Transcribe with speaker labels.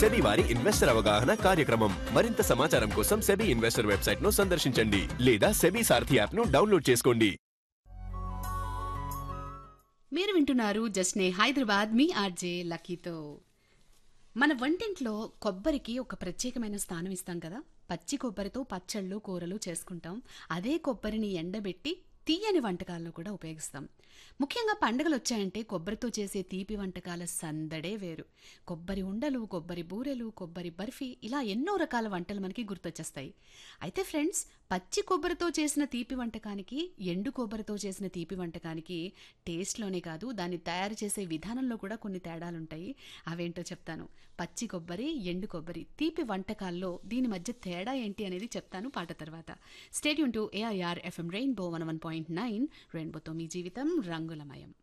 Speaker 1: SEBI వారి investor అవగాహన కార్యక్రమం మరింత సమాచారం కోసం సెబీ ఇన్వెస్టర్ వెబ్సైట్ ను సందర్శించండి లేదా సెబీ సారథి యాప్ ను డౌన్లోడ్ చేసుకోండి
Speaker 2: మీరు వింటున్నారు జస్నే హైదరాబాద్ మీ ఆర్జే లక్కీతో మన వంటింట్లో కొబ్బరికి ఒక ప్రత్యేకమైన స్థానం ఇస్తాం కదా పచ్చి కొబ్బరితో పచ్చళ్ళు కూరలు చేసుకుంటాం అదే కొబ్బరిని ఎండబెట్టి తీయని వంటకాల్లో కూడా ఉపయోగిస్తాం ముఖ్యంగా పండుగలు వచ్చాయంటే కొబ్బరితో చేసే తీపి వంటకాల సందడే వేరు కొబ్బరి ఉండలు కొబ్బరి బూరెలు కొబ్బరి బర్ఫీ ఇలా ఎన్నో రకాల వంటలు మనకి గుర్తొచ్చేస్తాయి అయితే ఫ్రెండ్స్ పచ్చి కొబ్బరితో చేసిన తీపి వంటకానికి ఎండు కొబ్బరితో చేసిన తీపి వంటకానికి టేస్ట్లోనే కాదు దాన్ని తయారు చేసే విధానంలో కూడా కొన్ని తేడాలుంటాయి అవేంటో చెప్తాను పచ్చి కొబ్బరి ఎండు కొబ్బరి తీపి వంటకాల్లో దీని మధ్య తేడా ఏంటి అనేది చెప్తాను పాట తర్వాత stadium to AIR FM Rainbow one one point nine రెయిన్బోతో మీ జీవితం రంగులమయం